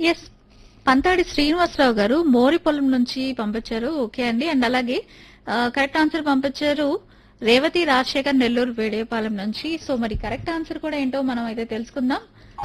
yes Panthadi Srinivasarao గారు మోరిపొలం నుంచి పంపించారు ఓకే అండి అండ్ అలాగే కరెక్ట్ ఆన్సర్ పంపించారు రేవతి రాజశేఖర్ నెల్లూరు వేడేపాలెం నుంచి సో మరి కరెక్ట్ ఆన్సర్ కూడా ఏంటో మనం అయితే తెలుసుకుందాం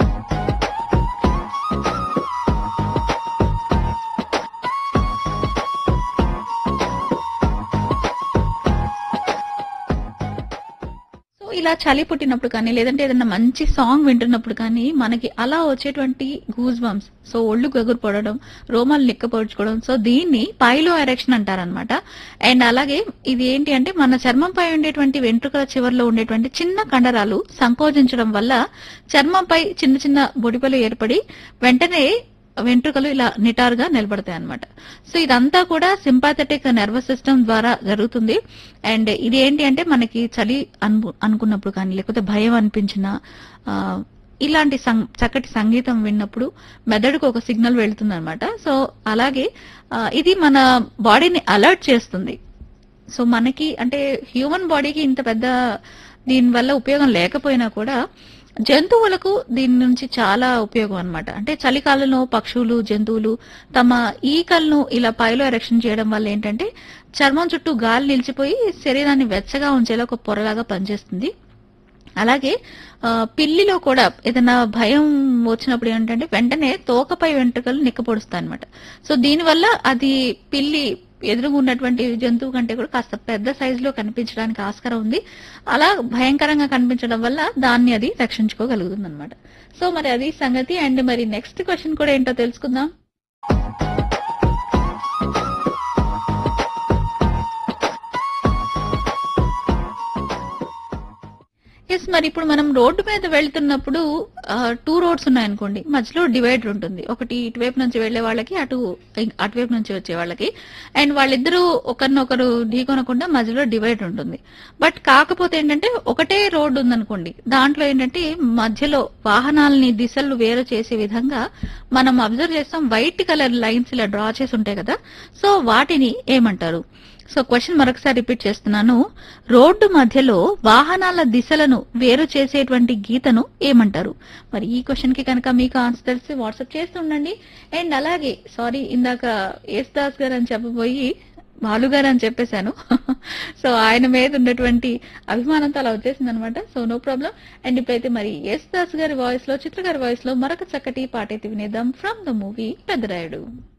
సో ఇలా చలి పుట్టినప్పుడు కానీ లేదంటే ఏదైనా మంచి సాంగ్ వింటున్నప్పుడు కానీ మనకి అలా వచ్చేటువంటి గూజ్ బంప్స్ సో ఒళ్ళు గగురు పడడం రోమాలు నిక్కపరుచుకోవడం సో దీన్ని పైలో ఎరెక్షన్ అంటారనమాట అండ్ అలాగే ఇది ఏంటి అంటే మన చర్మంపై ఉండేటువంటి వెంట్రుకల చివరిలో ఉండేటువంటి చిన్న కండరాలు సంకోచించడం వల్ల చర్మంపై చిన్న చిన్న బొడిపలు ఏర్పడి వెంటనే వెంట్రుకలు ఇలా నిటారుగా నిలబడతాయి అనమాట సో ఇదంతా కూడా సింపాథెటిక్ నర్వస్ సిస్టమ్ ద్వారా జరుగుతుంది అండ్ ఇది ఏంటి అంటే మనకి చలి అను అనుకున్నప్పుడు కానీ లేకపోతే భయం అనిపించిన ఆ, ఇలాంటి సం- చక్కటి సంగీతం విన్నప్పుడు మెదడుకు ఒక సిగ్నల్ వెళ్తుంది అనమాట సో అలాగే ఆ, ఇది మన బాడీని అలర్ట్ చేస్తుంది సో మనకి అంటే హ్యూమన్ బాడీకి ఇంత పెద్ద దీని వల్ల ఉపయోగం లేకపోయినా కూడా జంతువులకు దీని నుంచి చాలా ఉపయోగం అన్నమాట అంటే చలికాలంలో పక్షులు జంతువులు తమ ఈకలను ఇలా పైలో ఎరెక్షన్ చేయడం వల్ల ఏంటంటే చర్మం చుట్టూ గాలి నిలిచిపోయి శరీరాన్ని వెచ్చగా ఉంచేలా ఒక పొరలాగా పనిచేస్తుంది అలాగే ఆ, పిల్లిలో కూడా ఏదైనా భయం వచ్చినప్పుడు ఏంటంటే వెంటనే తోకపై వెంట్రుకలు నిక్కపొడుస్తాయి అనమాట సో దీనివల్ల అది పిల్లి ఎదురుగా ఉన్నటువంటి జంతువు కంటే కూడా కాస్త పెద్ద సైజులో కనిపించడానికి ఆస్కారం ఉంది అలా భయంకరంగా కనిపించడం వల్ల దాన్ని అది రక్షించుకోగలుగుతుంది అనమాట సో మరి అది సంగతి అండ్ మరి నెక్స్ట్ క్వశ్చన్ కూడా ఏంటో తెలుసుకుందాం ఎస్ మరి ఇప్పుడు మనం రోడ్డు మీద వెళ్తున్నప్పుడు టూ రోడ్స్ ఉన్నాయనుకోండి మధ్యలో డివైడర్ ఉంటుంది ఒకటి ఇటువైపు నుంచి వెళ్లే వాళ్ళకి అటు అటువైపు నుంచి వచ్చే వాళ్ళకి అండ్ వాళ్ళిద్దరూ ఒకరినొకరు ఢీకొనకుండా మధ్యలో డివైడర్ ఉంటుంది బట్ కాకపోతే ఏంటంటే ఒకటే రోడ్డు ఉందనుకోండి దాంట్లో ఏంటంటే మధ్యలో వాహనాలని దిశలు వేరు చేసే విధంగా మనం అబ్జర్వ్ చేస్తాం వైట్ కలర్ లైన్స్ ఇలా డ్రా చేసి ఉంటాయి కదా సో వాటిని ఏమంటారు సో క్వశ్చన్ మరొకసారి రిపీట్ చేస్తున్నాను రోడ్డు మధ్యలో వాహనాల దిశలను వేరు చేసేటువంటి గీతను ఏమంటారు మరి ఈ క్వశ్చన్ కి కనుక మీకు ఆన్సర్ తెలిసి వాట్సాప్ చేస్తూ ఉండండి అండ్ అలాగే సారీ ఇందాక దాస్ గారు అని చెప్పబోయి బాలు గారు అని చెప్పేశాను సో ఆయన మీద ఉన్నటువంటి అభిమానంతో అలా వచ్చేసింది అనమాట సో నో ప్రాబ్లం అండ్ ఇప్పుడైతే మరి ఎస్ దాస్ గారి వాయిస్ లో చిత్ర గారి వాయిస్ లో మరొక చక్కటి పాట అయితే వినేద్దాం ఫ్రమ్ ద మూవీ పెద్దరాయుడు